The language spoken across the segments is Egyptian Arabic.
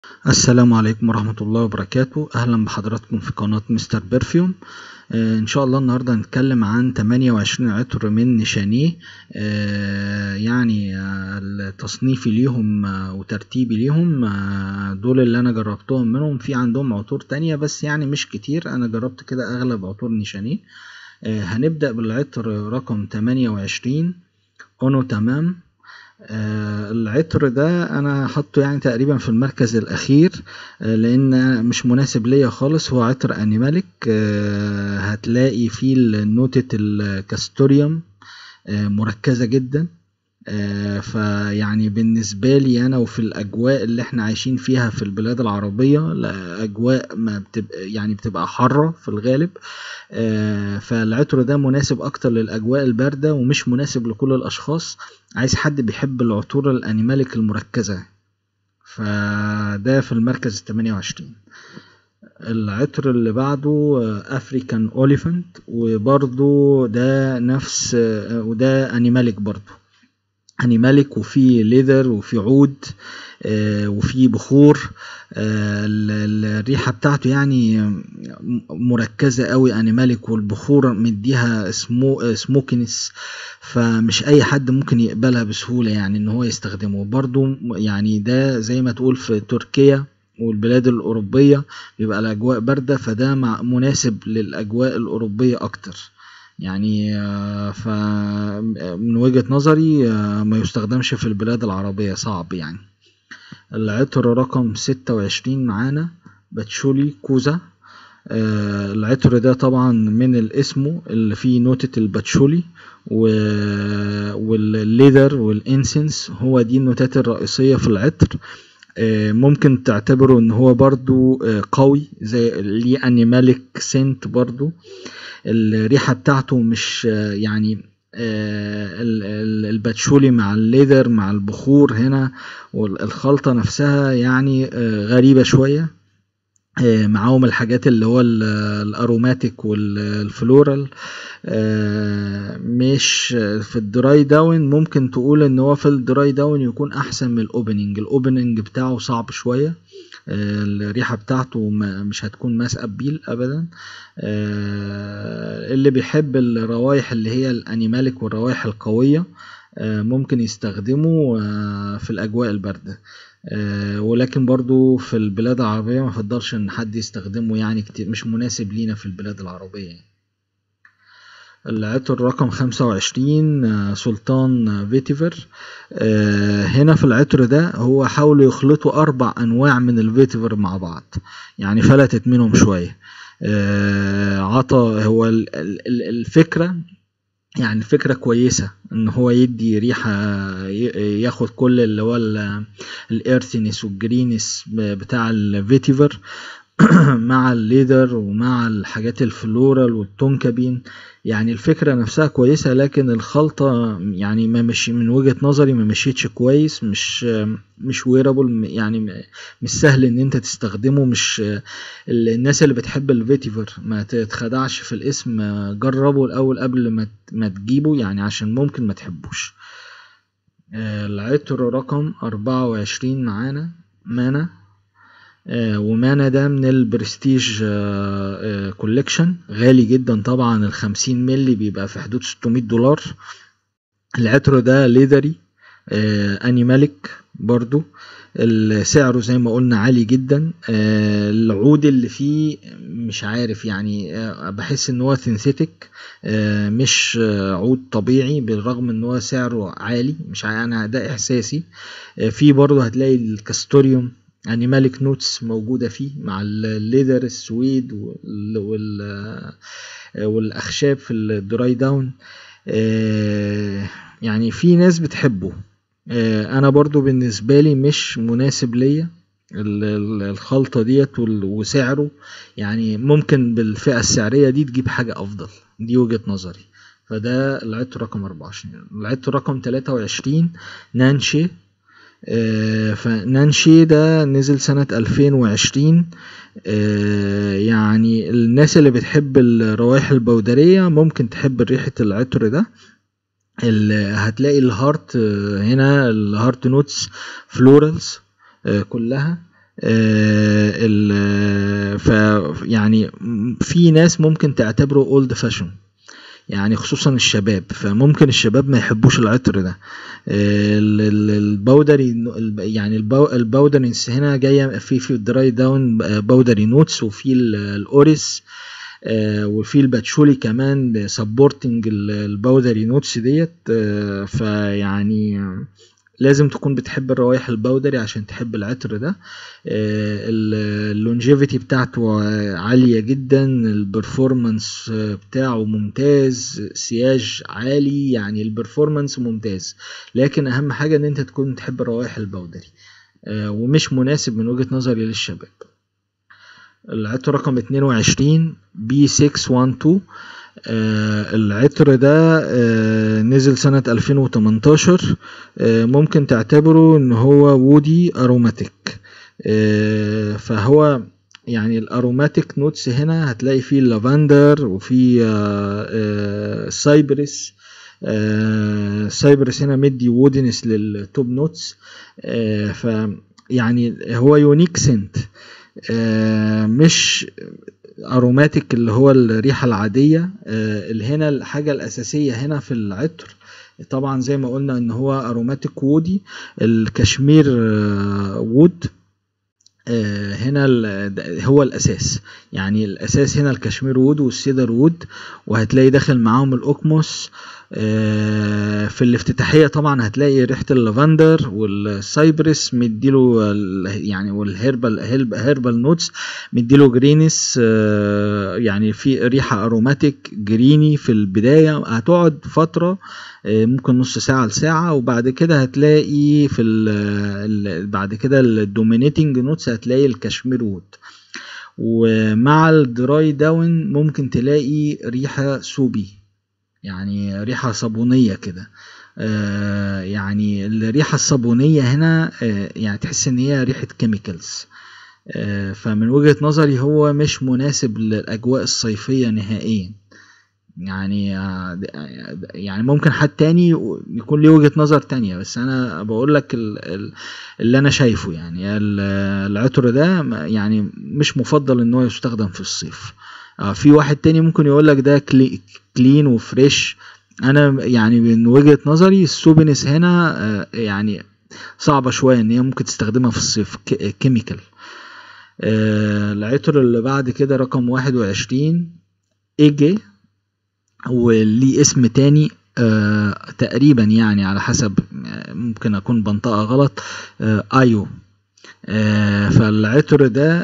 السلام عليكم ورحمة الله وبركاته أهلا بحضراتكم في قناة مستر برفيوم آه إن شاء الله النهاردة هنتكلم عن 28 عطر من نشانيه آه يعني آه تصنيفي ليهم آه وترتيبي ليهم آه دول اللي أنا جربتهم منهم في عندهم عطور تانية بس يعني مش كتير أنا جربت كده أغلب عطور نشانيه آه هنبدأ بالعطر رقم 28 أونو تمام آه العطر ده انا حاطه يعني تقريبا في المركز الاخير آه لان مش مناسب ليا خالص هو عطر انيماليك آه هتلاقي فيه نوتة الكاستوريوم مركزة جدا فيعني بالنسبة لي أنا وفي الأجواء اللي احنا عايشين فيها في البلاد العربية أجواء ما بتبقى يعني بتبقى حارة في الغالب فالعطر ده مناسب أكتر للأجواء الباردة ومش مناسب لكل الأشخاص عايز حد بيحب العطور الأنيماليك المركزة فده في المركز التمانية وعشرين العطر اللي بعده افريكان اوليفانت وبرضو ده نفس وده انيماليك برضو انيماليك وفي ليذر وفي عود آه وفي بخور آه الريحة بتاعته يعني مركزة قوي انيماليك والبخور مديها سمو سموكنس فمش اي حد ممكن يقبلها بسهولة يعني ان هو يستخدمه برضو يعني ده زي ما تقول في تركيا والبلاد الأوروبية بيبقى الأجواء باردة فده مناسب للأجواء الأوروبية أكتر يعني فمن وجهة نظري ما يستخدمش في البلاد العربية صعب يعني العطر رقم ستة وعشرين معانا باتشولي كوزا العطر ده طبعا من الاسمه اللي فيه نوتة الباتشولي والليذر والانسنس هو دي النوتات الرئيسية في العطر ممكن تعتبره ان هو برضو قوي زي ليه انيماليك سنت برضو الريحة بتاعته مش يعني الباتشولي مع الليذر مع البخور هنا والخلطة نفسها يعني غريبة شوية معاهم الحاجات اللي هو الاروماتيك والفلورال مش في الدراي داون ممكن تقول ان هو في الدراي داون يكون احسن من الاوبننج الاوبننج بتاعه صعب شويه الريحه بتاعته مش هتكون ماس ابيل ابدا اللي بيحب الروايح اللي هي الانيماليك والروايح القويه ممكن يستخدمه في الاجواء البارده ولكن برضو في البلاد العربية ما فضلش ان حد يستخدمه يعني كتير مش مناسب لينا في البلاد العربية يعني. العطر رقم خمسة وعشرين سلطان فيتيفر هنا في العطر ده هو حاولوا يخلطوا أربع أنواع من الفيتيفر مع بعض يعني فلتت منهم شوية عطى هو الفكرة يعني فكرة كويسة ان هو يدي ريحة ياخد كل اللي هو الايرثنس والجرينس بتاع الفيتيفر مع الليدر ومع الحاجات الفلورال والتونكابين يعني الفكرة نفسها كويسة لكن الخلطة يعني ما مش من وجهة نظري ما مشيتش كويس مش مش ويرابل يعني مش سهل ان انت تستخدمه مش الناس اللي بتحب الفيتيفر ما تتخدعش في الاسم جربه الاول قبل ما ما تجيبه يعني عشان ممكن ما تحبوش العطر رقم أربعة وعشرين معانا مانا آه ومانا ده من البرستيج آه آه كوليكشن غالي جدا طبعا الخمسين ملي بيبقى في حدود ستمية دولار العطر ده ليذري انيماليك برضو سعره زي ما قلنا عالي جدا العود اللي فيه مش عارف يعني بحس ان هو سينثيتك مش عود طبيعي بالرغم ان هو سعره عالي مش انا ده احساسي في برضه هتلاقي الكاستوريوم انيماليك نوتس موجوده فيه مع الليذر السويد وال والاخشاب في الدراي داون يعني في ناس بتحبه انا برضو بالنسبه لي مش مناسب ليا الخلطه ديت وسعره يعني ممكن بالفئه السعريه دي تجيب حاجه افضل دي وجهه نظري فده العطر رقم 24 العطر رقم 23 نانشي آه فنانشي ده نزل سنة 2020 آه يعني الناس اللي بتحب الروائح البودرية ممكن تحب ريحة العطر ده هتلاقي الهارت هنا الهارت نوتس فلورالز كلها آه، ال- ف يعني في ناس ممكن تعتبره اولد فاشون يعني خصوصا الشباب فممكن الشباب ما يحبوش العطر ده ال- ال- البودري الب- يعني البو- البودري هنا جايه في في الدراي داون بودري نوتس وفي ال- الاوريس آه، وفي الباتشولي كمان سبورتنج البودري نوتس ديت آه، فيعني آه، لازم تكون بتحب الروايح البودري عشان تحب العطر ده اللونجيفيتي بتاعته عالية جدا البرفورمانس بتاعه ممتاز سياج عالي يعني البرفورمانس ممتاز لكن اهم حاجة ان انت تكون تحب الروايح البودري آه، ومش مناسب من وجهة نظري للشباب العطر رقم 22 بي 612 آه العطر ده آه نزل سنة 2018 آه ممكن تعتبره ان هو وودي اروماتيك آه فهو يعني الاروماتيك نوتس هنا هتلاقي فيه اللافندر وفيه آه آه سايبرس آه سايبرس هنا مدي وودنس للتوب نوتس آه ف يعني هو يونيك سنت آه مش اروماتيك اللي هو الريحه العاديه آه، اللي هنا الحاجه الاساسيه هنا في العطر طبعا زي ما قلنا ان هو اروماتيك وودي الكشمير آه، وود آه، هنا ال- ده هو الاساس يعني الاساس هنا الكشمير وود والسيدر وود وهتلاقي داخل معاهم الاوكموس آه، في الافتتاحيه طبعا هتلاقي ريحه اللافندر والسايبرس مديله ال- يعني والهيربال هيرب- هيربال نوتس مديله جرينس آه، يعني في ريحه اروماتيك جريني في البدايه هتقعد فتره آه، ممكن نص ساعه لساعه وبعد كده هتلاقي في ال ال بعد كده الدومينيتنج نوتس هتلاقي الكشمير وود ومع الدراي داون ممكن تلاقي ريحه سوبي يعني ريحه صابونيه كده آه، يعني الريحه الصابونيه هنا آه، يعني تحس ان هي ريحه كيميكالز آه، فمن وجهة نظري هو مش مناسب للأجواء الصيفية نهائيا يعني آه، د- آه، يعني ممكن حد تاني يكون ليه وجهة نظر تانية بس أنا بقول لك اللي أنا شايفه يعني ال- العطر ده ما- يعني مش مفضل إن هو يستخدم في الصيف آه، في واحد تاني ممكن يقول لك ده كلي كلين وفريش أنا يعني من وجهة نظري السوبنس هنا آه، يعني صعبة شوية إن هي ممكن تستخدمها في الصيف ك- كيميكال آه، العطر اللي بعد كده رقم واحد وعشرين ايجي وليه اسم تاني آه تقريبا يعني على حسب آه، ممكن اكون بنطقها غلط آه ايو آه فالعطر ده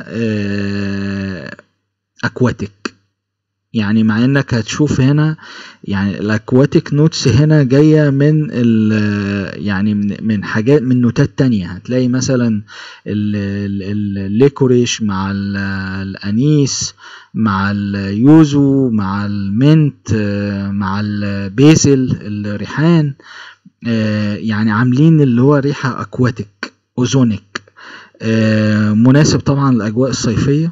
آه اكواتيك يعني مع انك هتشوف هنا يعني الاكواتيك نوتس هنا جايه من ال يعني من من حاجات من نوتات تانية هتلاقي مثلا ال- ال- الليكوريش مع ال- الانيس مع اليوزو مع المنت آه، مع البيسل الريحان آه، يعني عاملين اللي هو ريحه اكواتيك اوزونيك آه، مناسب طبعا للاجواء الصيفيه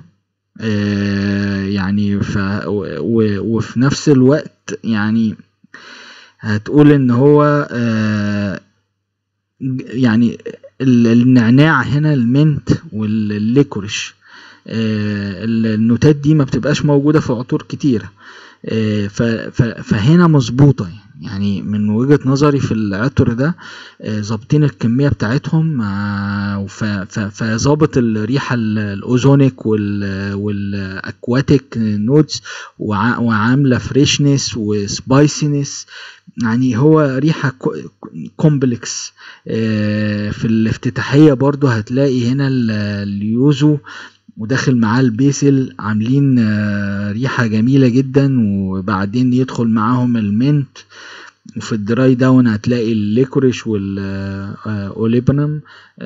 آه، يعني ف و- و- وفي نفس الوقت يعني هتقول ان هو آه، ج- يعني ال- النعناع هنا المنت والليكوريش آه، ال- النوتات دي ما بتبقاش موجودة في عطور كتيرة آه، ف- ف- فهنا مظبوطة يعني من وجهة نظري في العطر ده آه، ظابطين الكمية بتاعتهم آه، وف- ف- فظابط الريحة ال- الأوزونيك وال- والأكواتيك نوتس وع- وعاملة فريشنس وسبايسينس يعني هو ريحة كو- كومبلكس آه، في الافتتاحية برضو هتلاقي هنا ال- اليوزو وداخل معاه البيسل عاملين آه، ريحة جميلة جدا وبعدين يدخل معاهم المنت وفي الدراي داون هتلاقي الليكوريش والاوليبنم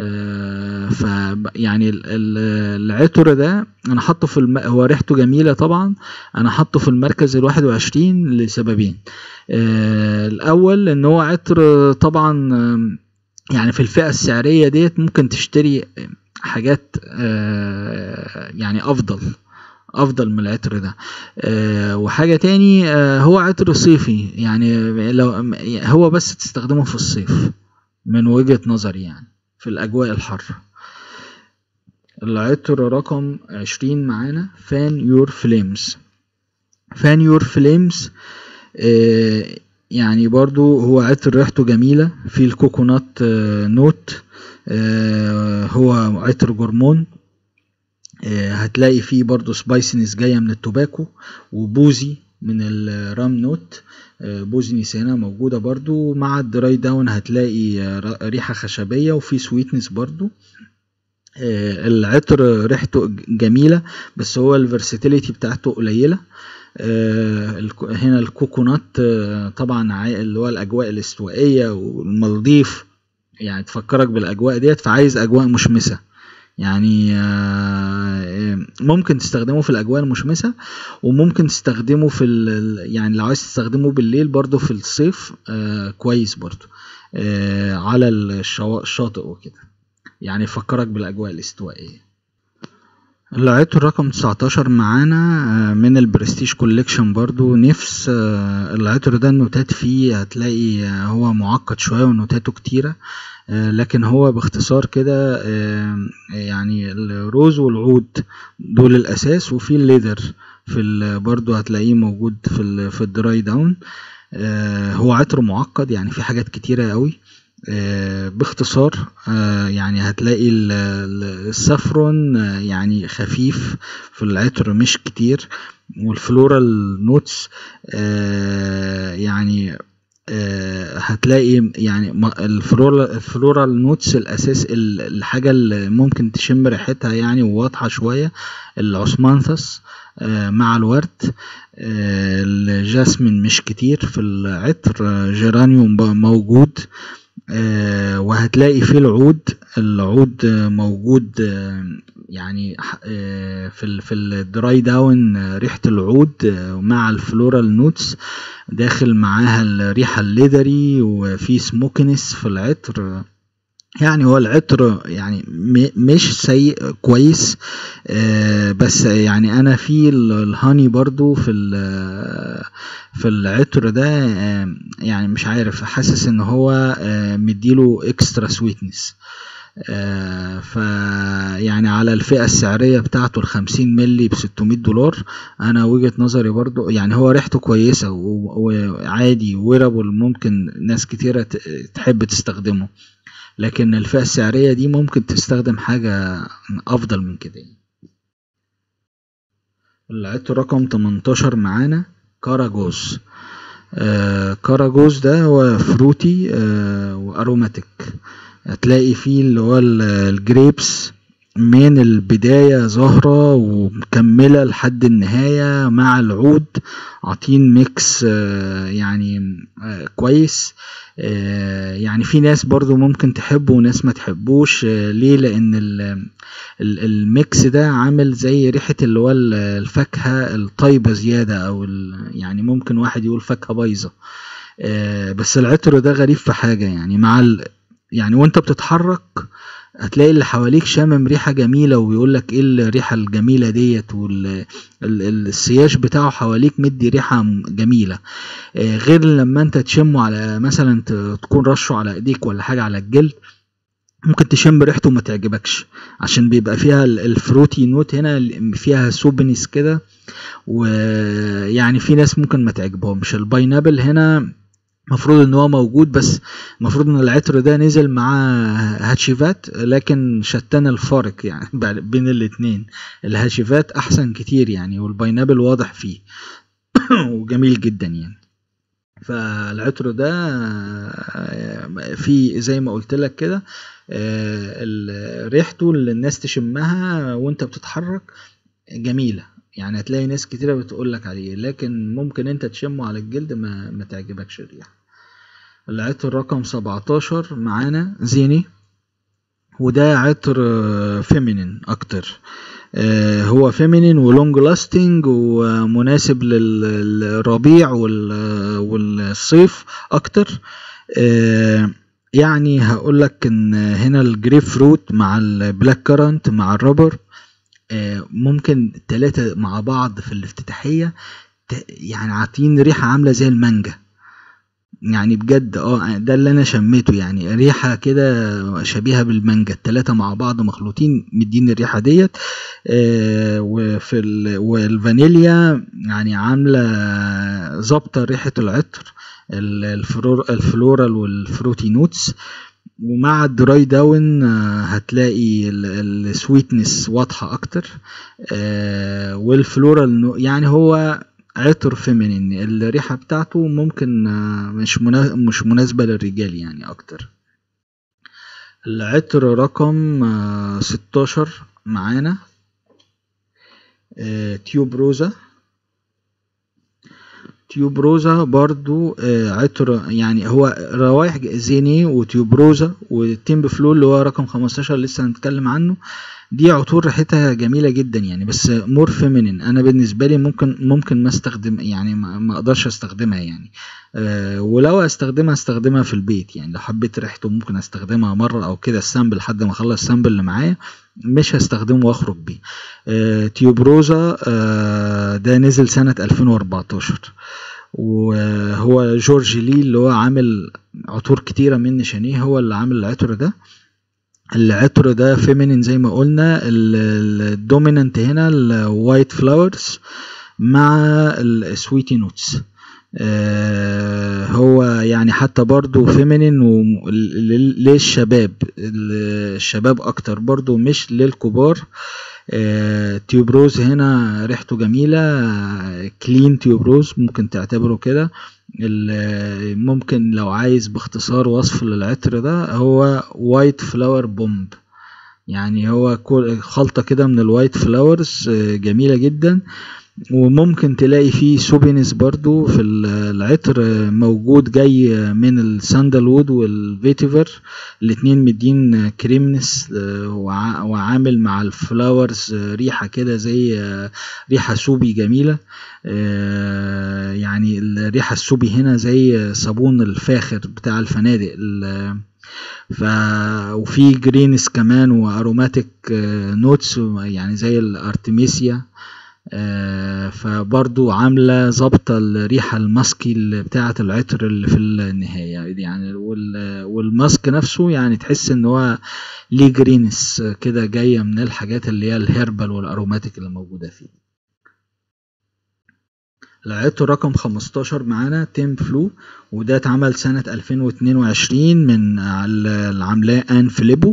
ف يعني ال- ال- العطر ده انا حاطه في الم... هو ريحته جميله طبعا انا حاطه في المركز الواحد وعشرين لسببين آه، الاول ان هو عطر طبعا آم، يعني في الفئه السعريه ديت ممكن تشتري حاجات آه، يعني افضل افضل من العطر ده آه، وحاجه تاني آه، هو عطر صيفي يعني لو هو بس تستخدمه في الصيف من وجهه نظري يعني في الاجواء الحاره العطر رقم عشرين معانا فان يور فليمز فان يور فليمز يعني برضو هو عطر ريحته جميلة في الكوكونات آه، نوت آه، هو عطر جرمون آه، هتلاقي فيه برضو سبايسنس جاية من التوباكو وبوزي من الرام نوت آه، بوزي نيسانا موجودة برضو مع الدراي داون هتلاقي آه، ر- ريحة خشبية وفي سويتنس برضو آه، العطر ريحته ج- جميلة بس هو الفرساتيليتي بتاعته قليلة آه، الك- هنا الكوكونات آه، طبعا عاي- اللي هو الأجواء الاستوائية والمالديف يعني تفكرك بالأجواء ديت فعايز أجواء مشمسة يعني آه، ممكن تستخدمه في الأجواء المشمسة وممكن تستخدمه في ال- يعني لو عايز تستخدمه بالليل برضو في الصيف آه، كويس برضو آه، على الشوا- الشاطئ وكده يعني يفكرك بالأجواء الاستوائية العطر رقم 19 معانا آه، من البرستيج كوليكشن برضو نفس آه، العطر ده النوتات فيه هتلاقي آه، هو معقد شوية ونوتاته كتيرة آه، لكن هو باختصار كده آه، يعني الروز والعود دول الأساس وفي الليذر في ال- برضو هتلاقيه موجود في ال في الدراي داون آه، هو عطر معقد يعني في حاجات كتيرة قوي آه، باختصار آه، يعني هتلاقي ال- ال- السافرون آه، يعني خفيف في العطر مش كتير والفلورال نوتس آه، يعني آه، هتلاقي يعني ما- الفلورال الفلورال نوتس الاساس ال- الحاجه اللي ممكن تشم ريحتها يعني وواضحه شويه العثمانثس آه، مع الورد آه، الجاسمين مش كتير في العطر آه، جيرانيوم ب- موجود آه، وهتلاقي فيه العود العود آه، موجود آه، يعني ح- آه، في ال في الدراي داون آه، ريحة العود آه، مع الفلورال نوتس داخل معاها الريحة الليدري وفي سموكنس في العطر آه، يعني هو العطر يعني م- مش سيء كويس آه، بس يعني انا في ال- الهاني برضو في ال- في العطر ده آه، يعني مش عارف حاسس ان هو آه، مديله اكسترا سويتنس ف يعني على الفئة السعرية بتاعته الخمسين ملي بستمية دولار أنا وجهة نظري برضو يعني هو ريحته كويسة و- وعادي ويرابل ممكن ناس كتيرة ت- تحب تستخدمه لكن الفئة السعرية دي ممكن تستخدم حاجة أفضل من كده يعني. العطر رقم 18 معانا كاراجوز آه كاراجوز ده هو فروتي آه واروماتيك هتلاقي فيه اللي هو ال- الجريبس من البداية ظاهرة ومكملة لحد النهاية مع العود عاطين ميكس آه، يعني آه، كويس آه، يعني في ناس برضو ممكن تحبه وناس ما تحبوش آه، ليه لان ال- ال- الميكس ده عامل زي ريحة اللي هو ال- الفاكهة الطيبة زيادة او ال- يعني ممكن واحد يقول فاكهة بايظة آه، بس العطر ده غريب في حاجة يعني مع ال... يعني وانت بتتحرك هتلاقي اللي حواليك شامم ريحة جميلة ويقول لك ايه الريحة الجميلة ديت والسياج بتاعه حواليك مدي ريحة م- جميلة آه، غير لما انت تشمه على مثلا ت- تكون رشه على ايديك ولا حاجة على الجلد ممكن تشم ريحته وما تعجبكش عشان بيبقى فيها ال- الفروتي نوت هنا ال- فيها سوبنس كده ويعني في ناس ممكن ما تعجبهمش الباينابل هنا المفروض ان هو موجود بس المفروض ان العطر ده نزل مع هاتشيفات لكن شتان الفارق يعني بعد- بين الاتنين الهاتشيفات احسن كتير يعني والباينابل واضح فيه وجميل جدا يعني فالعطر ده آه، في زي ما قلت لك كده آه، ال- ريحته اللي الناس تشمها وانت بتتحرك جميلة يعني هتلاقي ناس كتيرة بتقول لك عليه لكن ممكن انت تشمه على الجلد ما, ما تعجبكش الريحة العطر رقم 17 معانا زيني وده عطر فيمينين اكتر آه، هو فيمينين ولونج لاستنج ومناسب لل- للربيع وال- والصيف اكتر آه، يعني هقول لك ان هنا الجريب فروت مع البلاك كارنت مع الرابر آه، ممكن التلاتة مع بعض في الافتتاحية ت- يعني عاطين ريحة عاملة زي المانجا يعني بجد اه ده اللي انا شميته يعني ريحه كده شبيهه بالمانجا التلاتة مع بعض مخلوطين مدين الريحه ديت آه وفي ال... والفانيليا يعني عامله ظابطه ريحه العطر الفلور... الفلورال والفروتي نوتس ومع الدراي داون هتلاقي السويتنس واضحه اكتر آه والفلورال يعني هو عطر فيمينين الريحة بتاعته ممكن مش مش مناسبة للرجال يعني أكتر العطر رقم ستاشر معانا تيوب روزا تيوب روزا برضو عطر يعني هو روايح زيني وتيوب روزا والتيمب فلو اللي هو رقم خمستاشر لسه هنتكلم عنه دي عطور ريحتها جميلة جدا يعني بس مور فيمينين انا بالنسبة لي ممكن ممكن ما استخدم يعني ما اقدرش استخدمها يعني أه ولو استخدمها استخدمها في البيت يعني لو حبيت ريحته ممكن استخدمها مرة او كده السامبل لحد ما اخلص السامبل اللي معايا مش هستخدمه واخرج بيه أه تيوبروزا أه ده نزل سنة 2014 وهو جورج لي اللي هو عامل عطور كتيرة من نشانيه هو اللي عامل العطر ده العطر ده فيمينين زي ما قلنا الدومينانت هنا الوايت فلاورز مع السويتي نوتس آه هو يعني حتى برضو فيمينين للشباب الشباب اكتر برضو مش للكبار آه تيوبروز هنا ريحته جميلة كلين تيوبروز ممكن تعتبره كده ممكن لو عايز باختصار وصف للعطر ده هو وايت فلاور بومب يعني هو خلطة كده من الوايت فلاورز جميلة جدا وممكن تلاقي فيه سوبينس برضو في العطر موجود جاي من الساندل وود والفيتيفر الاتنين مدين كريمنس وعامل مع الفلاورز ريحة كده زي ريحة سوبي جميلة يعني الريحة السوبي هنا زي صابون الفاخر بتاع الفنادق ف وفي جرينس كمان واروماتيك نوتس يعني زي الارتميسيا آه فبرضو عاملة ظابطة الريحة الماسكي اللي بتاعة العطر اللي في النهاية يعني والماسك نفسه يعني تحس ان هو ليه جرينس كده جاية من الحاجات اللي هي الهيربال والاروماتيك اللي موجودة فيه العطر رقم 15 معانا تيم فلو وده اتعمل سنة 2022 من العاملاه ان فيليبو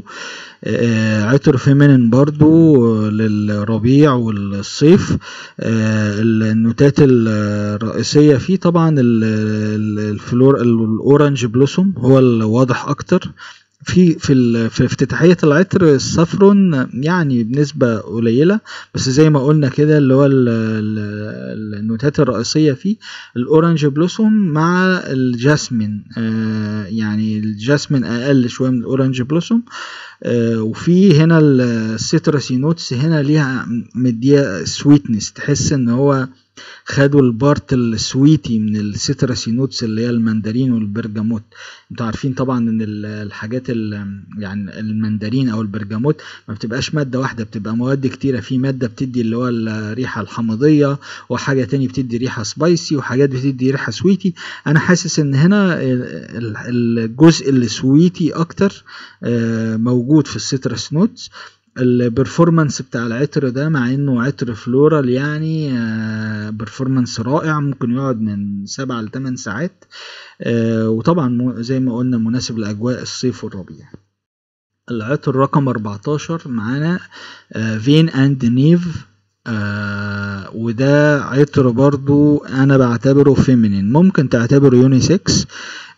عطر فيمينين برضو للربيع والصيف النوتات الرئيسية فيه طبعا الفلور الاورنج بلوسوم هو الواضح اكتر في في في افتتاحيه العطر السافرون يعني بنسبه قليله بس زي ما قلنا كده اللي هو النوتات الرئيسيه فيه الاورنج بلوسوم مع الجاسمين آه يعني الجاسمين اقل شويه من الاورنج بلوسوم آه وفي هنا السيترسي نوتس هنا ليها مديه سويتنس تحس ان هو خدوا البارت السويتي من السيترسي نوتس اللي هي المندرين والبرجموت انتوا عارفين طبعا ان الحاجات يعني المندرين او البرجموت ما بتبقاش ماده واحده بتبقى مواد كتيره في ماده بتدي اللي هو الريحه الحمضيه وحاجه تاني بتدي ريحه سبايسي وحاجات بتدي ريحه سويتي انا حاسس ان هنا الجزء السويتي اكتر موجود في السيترس نوتس البرفورمانس بتاع العطر ده مع انه عطر فلورال يعني برفورمانس رائع ممكن يقعد من سبعة لثمان ساعات وطبعا زي ما قلنا مناسب لاجواء الصيف والربيع العطر رقم 14 معانا فين اند نيف آه وده عطر برضو انا بعتبره فيمينين ممكن تعتبره يونيسكس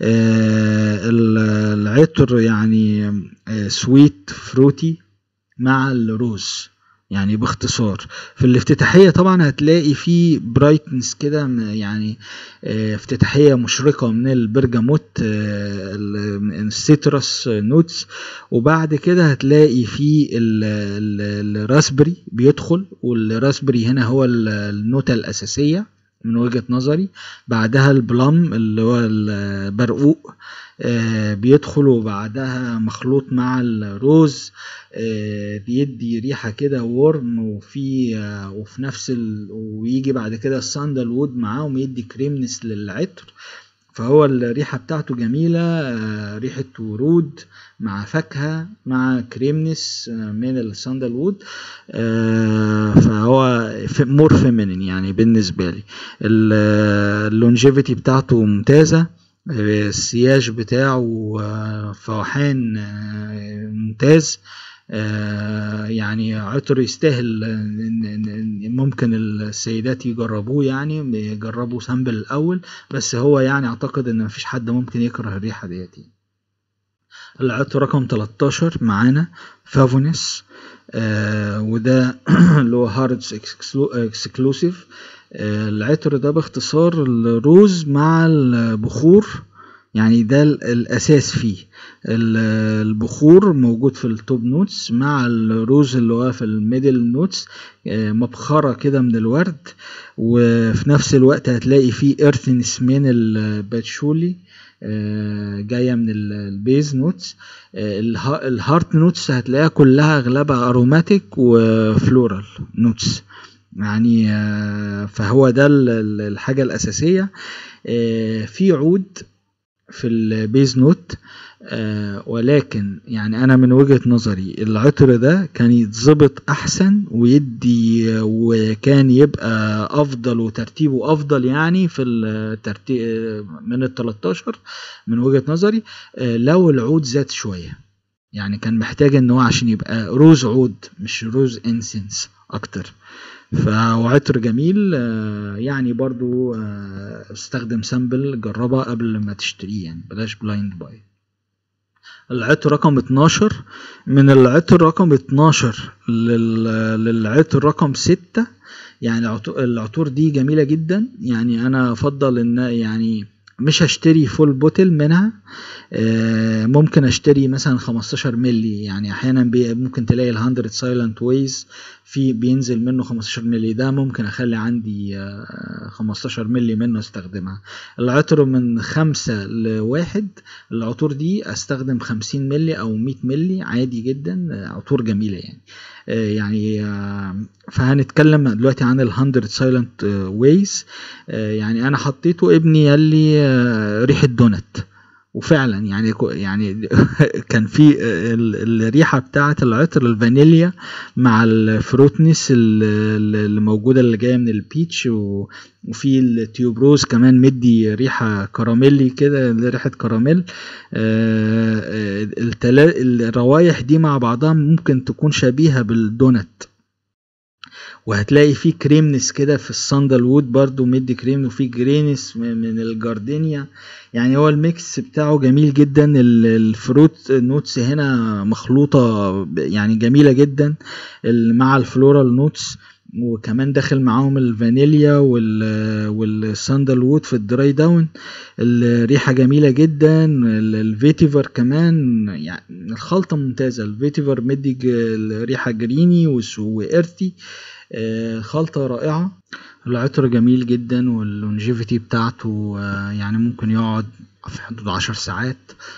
آه العطر يعني آه سويت فروتي مع الروز يعني باختصار في الافتتاحية طبعا هتلاقي في برايتنس كده يعني اه افتتاحية مشرقة من البرجموت اه السيترس نوتس وبعد كده هتلاقي في الراسبري بيدخل والراسبري هنا هو النوتة الأساسية من وجهة نظري بعدها البلم اللي هو البرقوق آه بيدخل وبعدها مخلوط مع الروز آه بيدي ريحة كده ورم وفي آه وفي نفس ال... ويجي بعد كده الساندل وود معاهم يدي كريمنس للعطر فهو الريحة بتاعته جميلة آه، ريحة ورود مع فاكهة مع كريمنس آه، من الساندل وود آه، فهو مور فيمينين يعني بالنسبة لي اللونجيفيتي بتاعته ممتازة آه، السياج بتاعه آه، فوحان آه، ممتاز آه، يعني عطر يستاهل إن- إن- إن ممكن السيدات يجربوه يعني يجربوا سامبل الأول بس هو يعني أعتقد إن مفيش حد ممكن يكره الريحة ديت يعني. العطر رقم 13 معانا فافونس آه وده اللي هو هاردز اكسكلوسيف آه العطر ده باختصار الروز مع البخور يعني ده ال- الأساس فيه ال- البخور موجود في التوب نوتس مع الروز اللي هو في الميدل نوتس آه، مبخرة كده من الورد وفي نفس الوقت هتلاقي فيه ايرثنس من الباتشولي آه، جاية من ال- البيز نوتس آه، اله- الهارت نوتس هتلاقيها كلها اغلبها اروماتيك وفلورال نوتس يعني آه، فهو ده ال- ال- الحاجة الأساسية آه، في عود في البيز نوت آه ولكن يعني انا من وجهة نظري العطر ده كان يتظبط احسن ويدي وكان يبقى افضل وترتيبه افضل يعني في الترتيب من ال 13 من وجهة نظري آه لو العود زاد شوية يعني كان محتاج ان هو عشان يبقى روز عود مش روز انسنس اكتر فهو عطر جميل آه، يعني برضو آه، استخدم سامبل جربها قبل ما تشتريه يعني بلاش بلايند باي العطر رقم 12 من العطر رقم 12 لل- للعطر رقم 6 يعني العطو- العطور دي جميلة جدا يعني انا افضل ان يعني مش هشتري فول بوتل منها آه، ممكن اشتري مثلا 15 ملي يعني احيانا بي- ممكن تلاقي ال 100 سايلنت ويز في بينزل منه 15 ملي ده ممكن اخلي عندي آه، 15 ملي منه استخدمها العطر من خمسة لواحد العطور دي استخدم 50 ملي او 100 ملي عادي جدا آه، عطور جميلة يعني آه، يعني آه، فهنتكلم دلوقتي عن ال 100 سايلنت ويز يعني انا حطيته ابني قال لي آه، ريحة دونت وفعلا يعني كو- يعني كان في ال- الريحه بتاعه العطر الفانيليا مع الفروتنس ال- ال- اللي موجوده اللي جايه من البيتش و- وفي التيوبروز كمان مدي ريحه كراميلي كده ريحه كراميل آه، آه، التلا- الروايح دي مع بعضها ممكن تكون شبيهه بالدونت وهتلاقي فيه كريمنس كده في الساندل وود برضو مدي كريم وفي جرينس م- من الجاردينيا يعني هو الميكس بتاعه جميل جدا ال- الفروت نوتس هنا مخلوطة ب- يعني جميلة جدا ال- مع الفلورال نوتس وكمان داخل معاهم الفانيليا وال والساندل وود في الدراي داون الريحة جميلة جدا ال- الفيتيفر كمان يعني الخلطة ممتازة الفيتيفر مدي ج- ريحة جريني وس- وإرثي آه، خلطة رائعة العطر جميل جدا واللونجيفيتي بتاعته آه، يعني ممكن يقعد في حدود عشر ساعات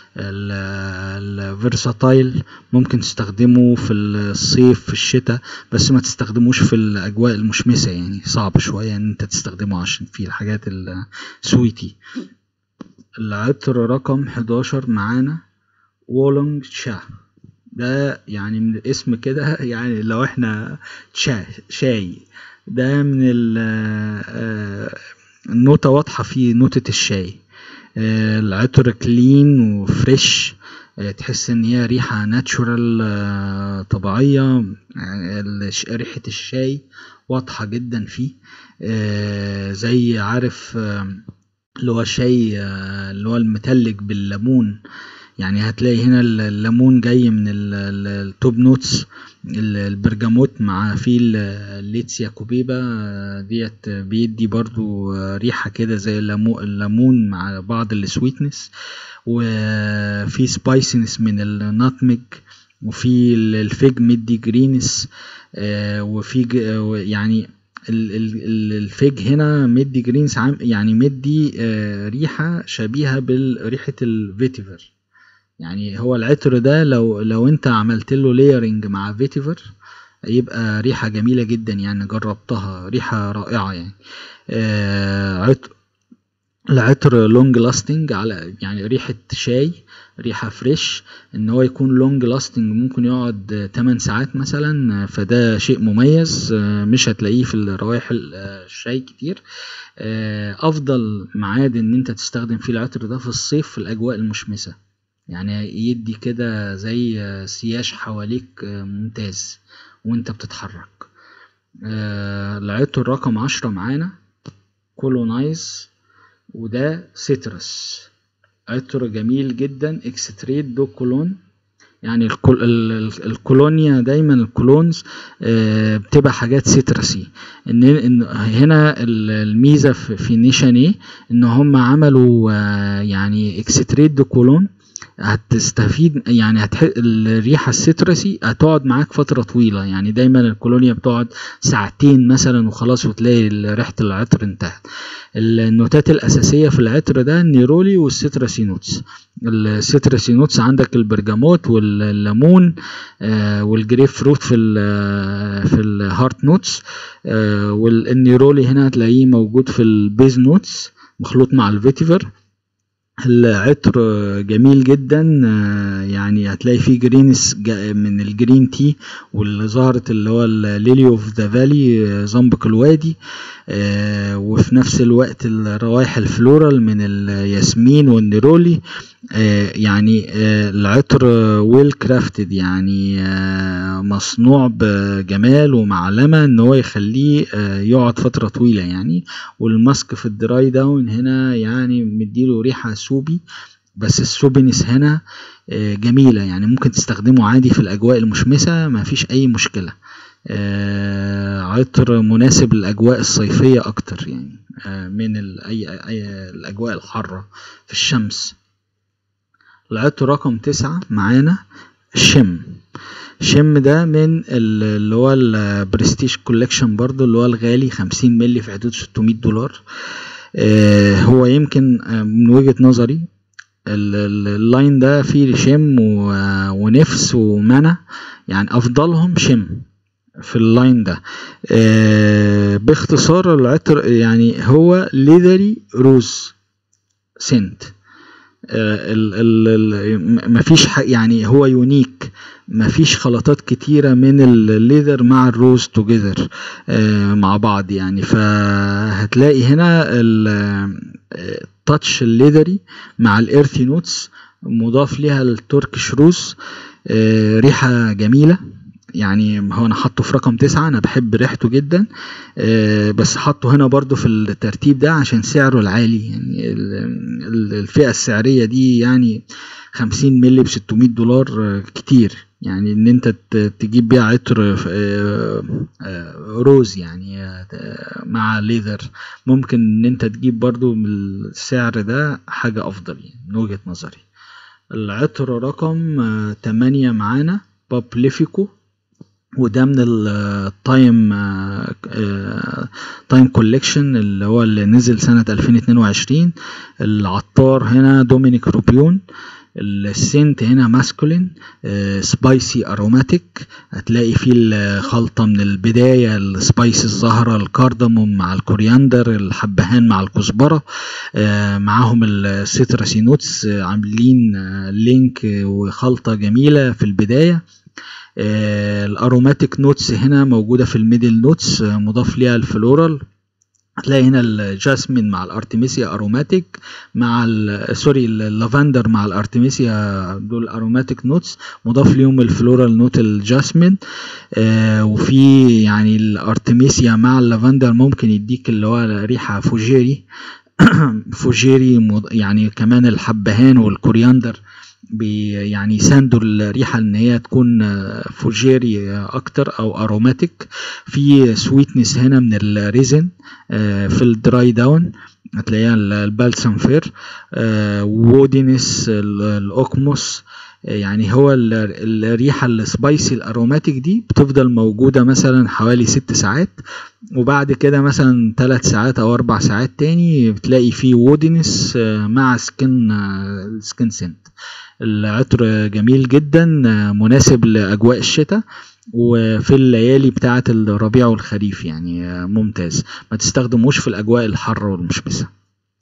الفيرساتايل ممكن تستخدمه في الصيف في الشتاء بس ما تستخدموش في الأجواء المشمسة يعني صعب شوية ان انت تستخدمه عشان في الحاجات السويتي العطر رقم 11 معانا وولونج شا ده يعني من الاسم كده يعني لو احنا شا شاي ده من ال- آه، النوتة واضحة في نوتة الشاي آه، العطر كلين وفريش آه، تحس ان هي ريحة ناتشورال طبيعية يعني الش- ريحة الشاي واضحة جدا فيه آه، زي عارف آه، اللي هو الشاي آه، اللي هو المتلج بالليمون يعني هتلاقي هنا ال- الليمون جاي من ال- ال- التوب نوتس ال- البرجموت مع فيه ال- الليتسيا كوبيبا آه، ديت بيدي برضو آه، ريحة كده زي الليمو- الليمون مع بعض السويتنس وفي سبايسنس من الناتمج وفي ال- الفيج مدي جرينس آه، وفي ج- آه، يعني ال- ال- ال- الفيج هنا مدي جرينس عام يعني مدي آه، ريحة شبيهة بريحة الفيتيفر يعني هو العطر ده لو لو انت عملت له ليرنج مع فيتيفر يبقى ريحة جميلة جدا يعني جربتها ريحة رائعة يعني آه عطر العطر لونج لاستنج على يعني ريحة شاي ريحة فريش ان هو يكون لونج لاستنج ممكن يقعد 8 ساعات مثلا فده شيء مميز مش هتلاقيه في الروائح الشاي كتير افضل ميعاد ان انت تستخدم فيه العطر ده في الصيف في الاجواء المشمسة يعني يدي كده زي سياج حواليك ممتاز وانت بتتحرك العطر رقم عشرة معانا كولونايز وده سيترس عطر جميل جدا اكستريت دو كولون يعني الكول الكولونيا دايما الكولونز بتبقى حاجات سيترسي ان ان هنا الميزه في نيشاني ان هم عملوا يعني اكستريت دو كولون هتستفيد يعني هتح... الريحة السيترسي هتقعد معاك فترة طويلة يعني دايما الكولونيا بتقعد ساعتين مثلا وخلاص وتلاقي ريحة العطر انتهت النوتات الأساسية في العطر ده النيرولي والسيترسي نوتس السيترسي نوتس عندك البرجاموت والليمون آه والجريب فروت في ال في الهارت نوتس آه والنيرولي هنا هتلاقيه موجود في البيز نوتس مخلوط مع الفيتيفر العطر جميل جدا يعني هتلاقي فيه جرينس من الجرين تي واللي ظهرت اللي هو الليلي اوف ذا فالي زنبق الوادي وفي نفس الوقت الروائح الفلورال من الياسمين والنيرولي يعني العطر ويل كرافتد يعني مصنوع بجمال ومعلمة ان هو يخليه يقعد فترة طويلة يعني والماسك في الدراي داون هنا يعني مديله ريحة سوبي بس السوبينس هنا جميلة يعني ممكن تستخدمه عادي في الأجواء المشمسة ما فيش أي مشكلة عطر مناسب للأجواء الصيفية أكتر يعني من أي, أي الأجواء الحارة في الشمس العطر رقم تسعة معانا شم شم ده من اللي هو البرستيج كولكشن برضو اللي هو الغالي خمسين ملي في حدود ستمية دولار هو يمكن من وجهة نظري اللاين ده فيه شم ونفس ومنى يعني افضلهم شم في اللاين ده باختصار العطر يعني هو ليذري روز سنت مفيش يعني هو يونيك مفيش خلطات كتيرة من الليذر مع الروز توجذر مع بعض يعني فهتلاقي هنا التاتش الليذري مع الايرثي نوتس مضاف ليها التركش روز ريحة جميلة يعني هو انا حاطه في رقم تسعة انا بحب ريحته جدا أه بس حاطه هنا برضو في الترتيب ده عشان سعره العالي يعني الفئة السعرية دي يعني خمسين ملي بستمية دولار كتير يعني ان انت تجيب بيها عطر روز يعني مع ليذر ممكن ان انت تجيب برضو من السعر ده حاجة افضل يعني من وجهة نظري العطر رقم تمانية معانا بابليفيكو وده من التايم تايم كوليكشن اللي هو اللي نزل سنة 2022 العطار هنا دومينيك روبيون السنت هنا ماسكولين سبايسي اروماتيك هتلاقي فيه الخلطة من البداية السبايسي الزهرة الكارداموم مع الكورياندر الحبهان مع الكزبرة معاهم السيتراسي نوتس عاملين لينك وخلطة جميلة في البداية آه الاروماتيك نوتس هنا موجوده في الميدل نوتس آه مضاف ليها الفلورال هتلاقي هنا الجاسمين مع الارتميسيا اروماتيك مع سوري اللافندر مع الارتميسيا دول اروماتيك نوتس مضاف ليهم الفلورال نوت الجاسمين آه وفي يعني الارتميسيا مع اللافندر ممكن يديك اللي هو ريحه فوجيري فوجيري يعني كمان الحبهان والكورياندر بي يعني يساندوا الريحه ان هي تكون فوجيري اكتر او اروماتيك في سويتنس هنا من الريزن في الدراي داون هتلاقيها البالسم فير وودينس الاوكموس يعني هو الريحة السبايسي الأروماتيك دي بتفضل موجودة مثلا حوالي ست ساعات وبعد كده مثلا ثلاث ساعات أو أربع ساعات تاني بتلاقي فيه وودينس مع سكن سكن سنت العطر جميل جدا مناسب لأجواء الشتاء وفي الليالي بتاعة الربيع والخريف يعني ممتاز ما تستخدموش في الأجواء الحارة والمشمسة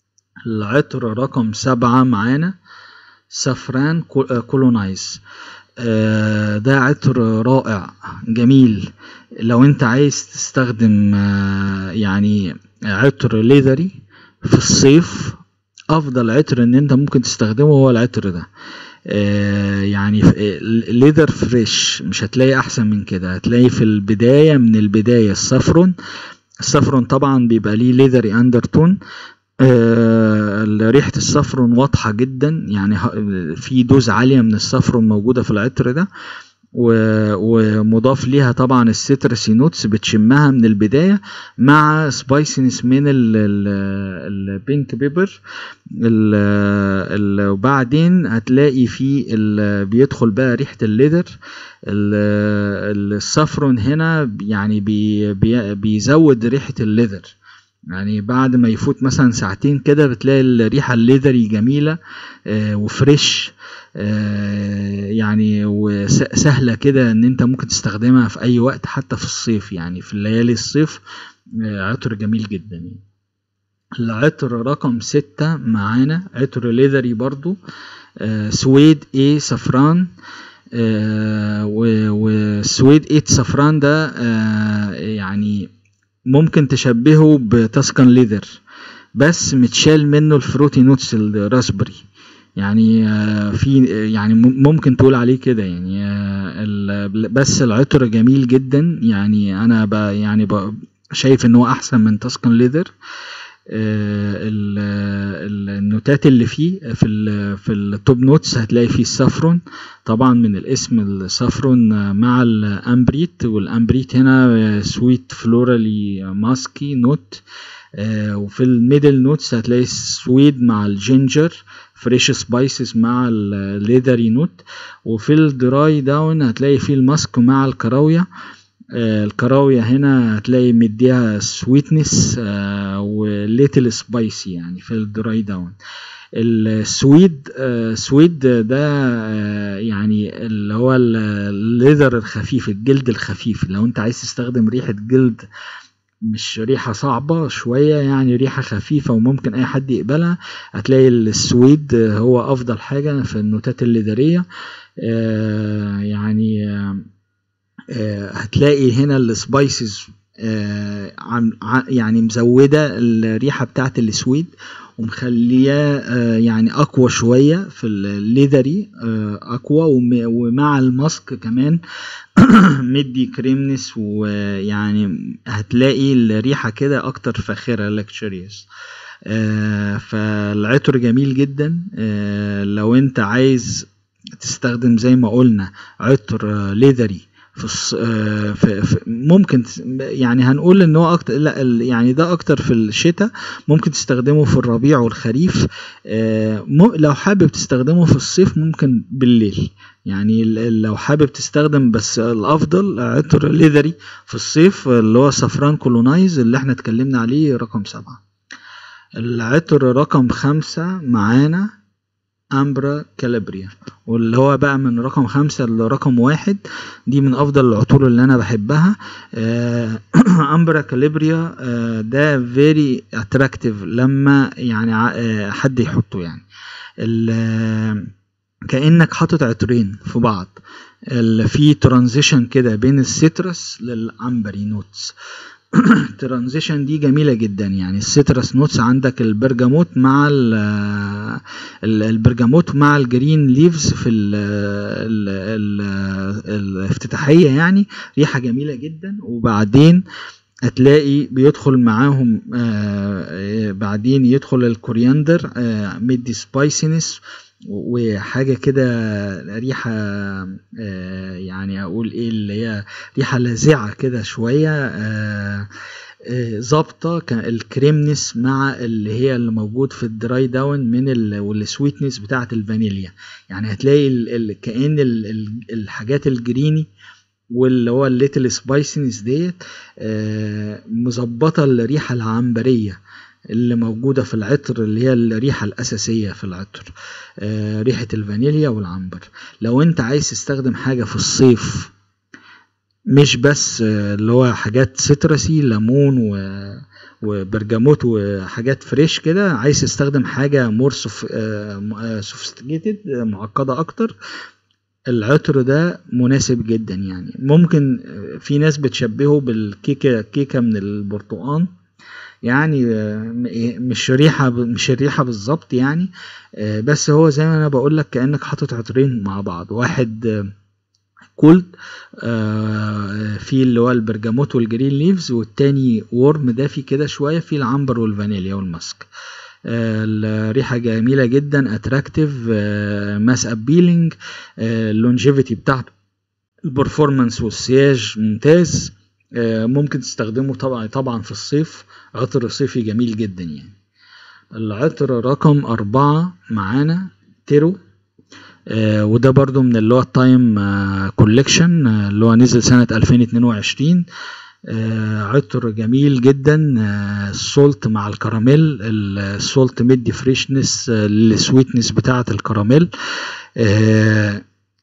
العطر رقم سبعة معانا سافران كولونايز آه، ده عطر رائع جميل لو انت عايز تستخدم آه، يعني عطر ليذري في الصيف افضل عطر ان انت ممكن تستخدمه هو العطر ده آه، يعني ليذر فريش مش هتلاقي احسن من كده هتلاقي في البدايه من البدايه السفرون السفرون طبعا بيبقى ليه ليذري اندرتون آه ريحة السفرون واضحة جدا يعني في دوز عالية من السفرون موجودة في العطر ده ومضاف ليها طبعا السيترسي نوتس بتشمها من البدايه مع سبايسنس من البينك بيبر وبعدين هتلاقي في بيدخل بقى ريحه الليدر السفرون هنا يعني بي بيزود ريحه الليدر يعني بعد ما يفوت مثلا ساعتين كده بتلاقي الريحه الليذري جميله آه وفريش آه يعني وسهله كده ان انت ممكن تستخدمها في اي وقت حتى في الصيف يعني في الليالي الصيف آه عطر جميل جدا يعني. العطر رقم ستة معانا عطر ليذري برضو آه سويد اي سفران آه وسويد اي سفران ده آه يعني ممكن تشبهه بتاسكن ليذر بس متشال منه الفروتي نوتس الراسبري يعني في يعني ممكن تقول عليه كده يعني بس العطر جميل جدا يعني انا ب يعني ب شايف ان هو احسن من تاسكن ليذر النوتات اللي فيه في ال في التوب نوتس هتلاقي فيه السافرون طبعا من الاسم السافرون مع الامبريت والامبريت هنا سويت فلورالي ماسكي نوت وفي الميدل نوتس هتلاقي السويد مع الجينجر فريش سبايسز مع الليذري نوت وفي الدراي داون هتلاقي فيه الماسك مع الكراويه الكراوية هنا هتلاقي مديها سويتنس وليتل سبايسي يعني في الدراي داون السويد سويد ده يعني اللي هو الليذر الخفيف الجلد الخفيف لو انت عايز تستخدم ريحة جلد مش ريحة صعبة شوية يعني ريحة خفيفة وممكن أي حد يقبلها هتلاقي السويد هو أفضل حاجة في النوتات الليذرية يعني هتلاقي هنا السبايسز يعني مزودة الريحة بتاعت السويد ومخلياه يعني اقوى شوية في الليذري اقوى ومع الماسك كمان مدي كريمنس ويعني هتلاقي الريحة كده اكتر فاخرة لكشريوس فالعطر جميل جدا لو انت عايز تستخدم زي ما قلنا عطر ليذري في, الص... في, في ممكن يعني هنقول ان هو اكتر لا يعني ده اكتر في الشتاء ممكن تستخدمه في الربيع والخريف لو حابب تستخدمه في الصيف ممكن بالليل يعني لو حابب تستخدم بس الافضل عطر ليذري في الصيف اللي هو سفران كولونايز اللي احنا اتكلمنا عليه رقم سبعة العطر رقم خمسة معانا امبرا كالابريا واللي هو بقى من رقم خمسة لرقم واحد دي من افضل العطور اللي انا بحبها آه امبرا كالابريا آه ده فيري اتراكتيف لما يعني آه حد يحطه يعني كانك حاطط عطرين في بعض في ترانزيشن كده بين السيترس للامبري نوتس الترانزيشن دي جميله جدا يعني السيترس نوتس عندك البرجاموت مع البرجاموت مع الجرين ليفز في ال ال ال الافتتاحيه يعني ريحه جميله جدا وبعدين هتلاقي بيدخل معاهم آه بعدين يدخل الكورياندر آه مدي سبايسينس وحاجه كده ريحه آه يعني اقول ايه اللي هي ريحه لاذعه كده شويه ظابطه الكريمنس مع اللي هي اللي موجود في الدراي داون من والسويتنس بتاعه الفانيليا يعني هتلاقي ال ال كأن ال ال الحاجات الجريني واللي هو الليتل سبايسنس ديت مظبطه الريحه العنبريه اللي موجودة في العطر اللي هي الريحة الأساسية في العطر آه ريحة الفانيليا والعنبر لو انت عايز تستخدم حاجة في الصيف مش بس آه، اللي هو حاجات سيترسي ليمون و وبرجموت وحاجات فريش كده عايز تستخدم حاجة مور سوفيستيكيتد معقدة أكتر العطر ده مناسب جدا يعني ممكن آه، في ناس بتشبهه بالكيكة كيكة من البرتقال يعني آه، م- إيه، مش ريحة ب- مش الريحة بالظبط يعني آه، بس هو زي ما انا بقول لك كأنك حاطط عطرين مع بعض واحد آه، كولد آه، في اللي هو البرجموت والجرين ليفز والتاني وورم دافي كده شوية في العنبر والفانيليا والماسك آه، الريحة جميلة جدا اتراكتيف ماس ابيلينج اللونجيفيتي بتاعته البرفورمانس والسياج ممتاز آه، ممكن تستخدمه طبعا طبعا في الصيف عطر صيفي جميل جدا يعني العطر رقم أربعة معانا تيرو آه، وده برضو من اللي هو التايم كوليكشن اللي هو نزل سنة 2022 آه، عطر جميل جدا آه، السولت مع الكراميل السولت مدي فريشنس السويتنس بتاعة الكراميل آه،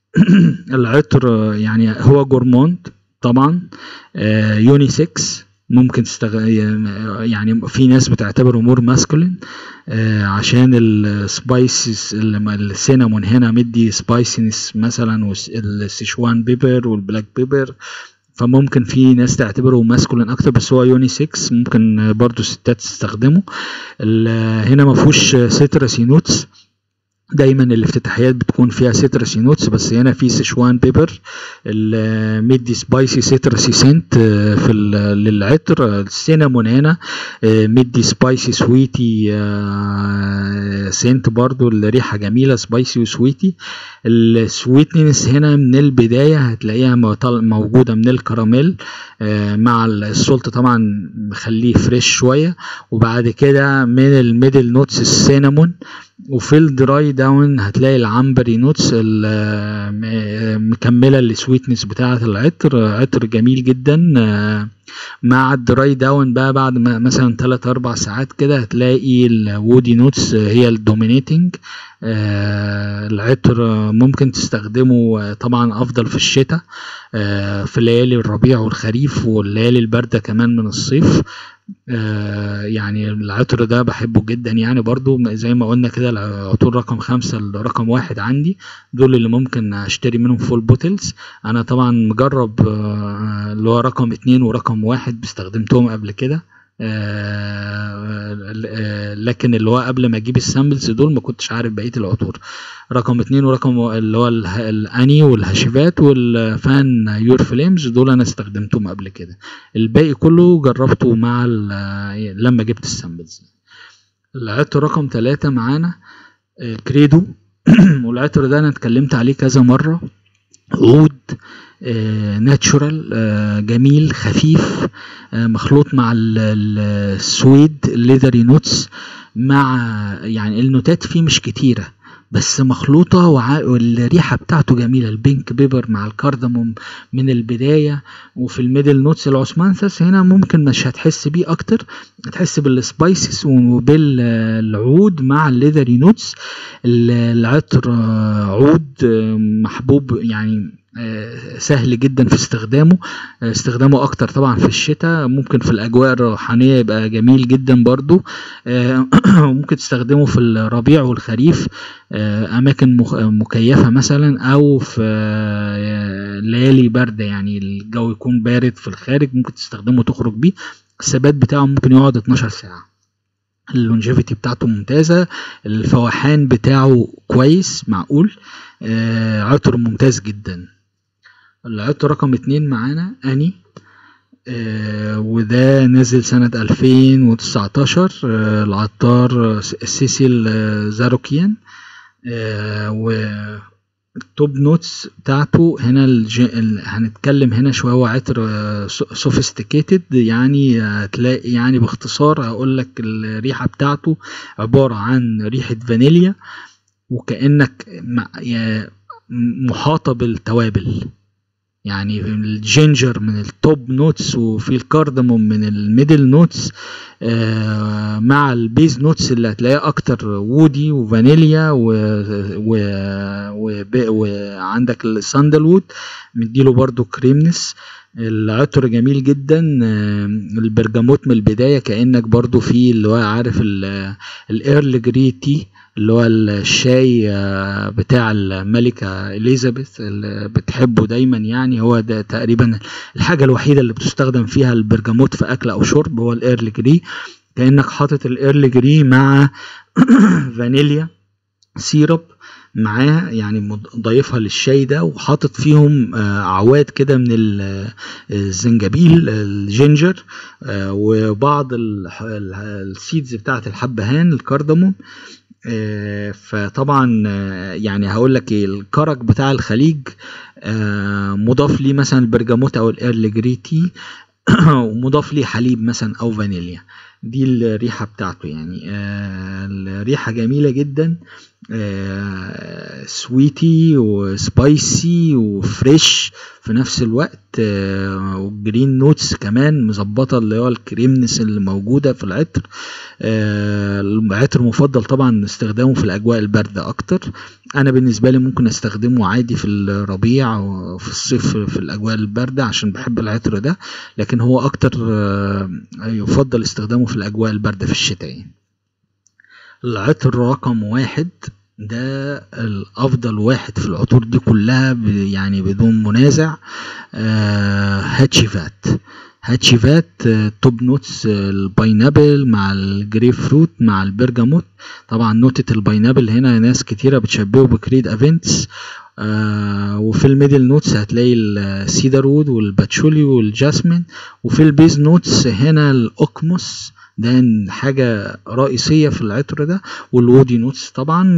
العطر يعني هو جورموند طبعا آه، يونيسكس ممكن تستغ... يعني في ناس بتعتبره مور ماسكولين آه، عشان السبايسز السينامون هنا مدي سبايسينس مثلا والسيشوان بيبر والبلاك بيبر فممكن في ناس تعتبره ماسكولين اكتر بس هو يوني 6 ممكن برضو ستات تستخدمه ال- هنا ما فيهوش سيترسي نوتس دايما الافتتاحيات بتكون فيها سيترسي نوتس بس هنا في سيشوان بيبر الميدي سبايسي سيترسي سنت آه، في ال- للعطر السينامون هنا آه، ميدي سبايسي سويتي آه، سنت برضو الريحة جميلة سبايسي وسويتي السويتنس هنا من البداية هتلاقيها موطل- موجودة من الكراميل آه، مع السولت طبعا مخليه فريش شوية وبعد كده من الميدل نوتس السينامون وفي الدراي داون هتلاقي العنبري نوتس ال- م- مكمله السويتنس بتاعه العطر عطر جميل جدا آه، مع الدراي داون بقى بعد ما مثلا 3 4 ساعات كده هتلاقي الوودي نوتس هي الدومينيتنج العطر ممكن تستخدمه آه، طبعا افضل في الشتاء آه، في ليالي الربيع والخريف والليالي البارده كمان من الصيف آه، يعني العطر ده بحبه جدا يعني برضو زي ما قلنا كده العطور رقم خمسة رقم واحد عندي دول اللي ممكن اشتري منهم فول بوتلز انا طبعا مجرب آه، اللي هو رقم اتنين ورقم واحد باستخدمتهم قبل كده آه، آه، لكن اللي هو قبل ما اجيب السامبلز دول ما كنتش عارف بقيه العطور رقم اتنين ورقم اللي هو اله- الاني والهاشيفات والفان يور فليمز دول انا استخدمتهم قبل كده الباقي كله جربته مع ال- لما جبت السامبلز العطر رقم ثلاثة معانا آه، كريدو والعطر ده انا اتكلمت عليه كذا مرة عود ناتشورال جميل خفيف آه، مخلوط مع ال- ال- السويد ليذري نوتس مع يعني النوتات فيه مش كتيرة بس مخلوطة وع- والريحة بتاعته جميلة البينك بيبر مع الكارداموم من البداية وفي الميدل نوتس العثمانثس هنا ممكن مش هتحس بيه أكتر هتحس بالسبايسز وبالعود مع الليذري نوتس ال- العطر آه، عود آه، محبوب يعني آه، سهل جدا في استخدامه آه، استخدامه اكتر طبعا في الشتاء ممكن في الاجواء الروحانيه يبقى جميل جدا برضو آه، ممكن تستخدمه في الربيع والخريف آه، اماكن مخ- مكيفه مثلا او في آه، ليالي بارده يعني الجو يكون بارد في الخارج ممكن تستخدمه تخرج بيه الثبات بتاعه ممكن يقعد 12 ساعه اللونجيفيتي بتاعته ممتازة الفوحان بتاعه كويس معقول آه عطر ممتاز جدا العطر رقم اتنين معانا أني آه وده نزل سنة 2019 آه العطار سيسيل آه زاروكيان آه والتوب نوتس بتاعته هنا الج... ال... هنتكلم هنا شوية هو عطر سوفيستيكيتد يعني هتلاقي يعني باختصار هقول لك الريحة بتاعته عبارة عن ريحة فانيليا وكأنك مع... يا- محاطة بالتوابل يعني الجينجر من التوب نوتس وفي الكاردموم من الميدل نوتس آه مع البيز نوتس اللي هتلاقيها اكتر وودي وفانيليا و... و... و... وعندك الساندل وود مديله برضو كريمنس العطر جميل جدا البرجموت من البدايه كانك برضو في اللي هو عارف الايرل جري تي اللي هو الشاي بتاع الملكة إليزابيث اللي بتحبه دايما يعني هو ده تقريبا الحاجة الوحيدة اللي بتستخدم فيها البرجموت في أكل أو شرب هو الإيرل جري كأنك حاطط الإيرل جري مع فانيليا سيرب معاه يعني ضايفها للشاي ده وحاطط فيهم اعواد كده من الزنجبيل الجينجر وبعض السيدز بتاعه الحبهان الكارداموم فطبعا يعني هقول لك ايه الكرك بتاع الخليج مضاف ليه مثلا البرجموت او الايرل جري تي ومضاف ليه حليب مثلا او فانيليا دي الريحه بتاعته يعني الريحه جميله جدا سويتي وسبايسي وفريش في نفس الوقت والجرين نوتس كمان مظبطه اللي هو الكريمنس اللي موجوده في العطر العطر مفضل طبعا استخدامه في الاجواء البارده اكتر انا بالنسبه لي ممكن استخدمه عادي في الربيع وفي الصيف في الاجواء البارده عشان بحب العطر ده لكن هو اكتر يفضل استخدامه في الاجواء البارده في الشتاء يعني. العطر رقم واحد ده الافضل واحد في العطور دي كلها يعني بدون منازع آه هاتشيفات هاتشيفات آه توب نوتس الباينابل مع الجريب فروت مع البرجاموت طبعا نوتة الباينابل هنا ناس كتيرة بتشبهه بكريد افنتس آه وفي الميدل نوتس هتلاقي السيدر وود والباتشولي والجاسمين وفي البيز نوتس هنا الاوكموس ده حاجة رئيسية في العطر ده والودي نوتس طبعا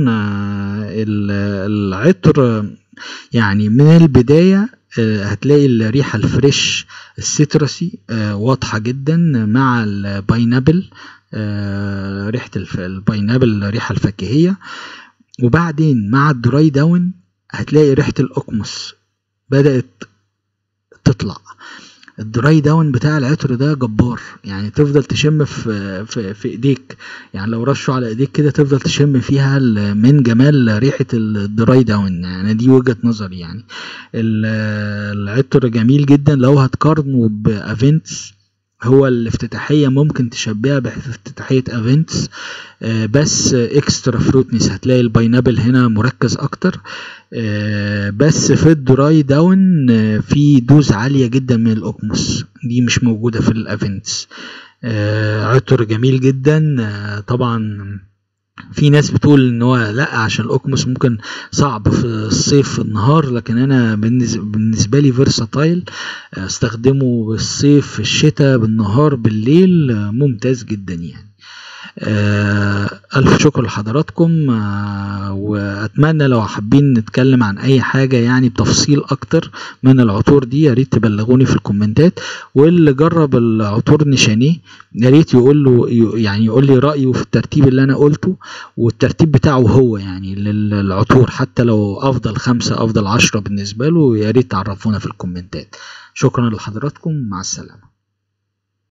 العطر يعني من البداية هتلاقي الريحة الفريش السيترسي واضحة جدا مع الباينابل ريحة الباينابل الريحة الفاكهية وبعدين مع الدراي داون هتلاقي ريحة الأقمص بدأت تطلع الدراي داون بتاع العطر ده جبار يعني تفضل تشم في في, في ايديك يعني لو رشه على ايديك كده تفضل تشم فيها من جمال ريحه الدراي داون يعني دي وجهه نظري يعني العطر جميل جدا لو هتقارنه بافنتس هو الافتتاحية ممكن تشبهها بافتتاحية افنتس آه بس اكسترا فروتنس هتلاقي الباينابل هنا مركز اكتر آه بس في الدراي داون آه في دوز عالية جدا من الاوكموس دي مش موجودة في الافنتس عطر جميل جدا طبعا في ناس بتقول ان هو لا عشان الاوكموس ممكن صعب في الصيف في النهار لكن انا بالنسبه لي فيرساتايل استخدمه بالصيف في الشتاء بالنهار بالليل ممتاز جدا يعني ألف شكر لحضراتكم وأتمنى لو حابين نتكلم عن أي حاجة يعني بتفصيل أكتر من العطور دي يا ريت تبلغوني في الكومنتات واللي جرب العطور نشانيه يا ريت يقول له يعني يقول لي رأيه في الترتيب اللي أنا قلته والترتيب بتاعه هو يعني للعطور حتى لو أفضل خمسة أفضل عشرة بالنسبة له يا ريت تعرفونا في الكومنتات شكرا لحضراتكم مع السلامة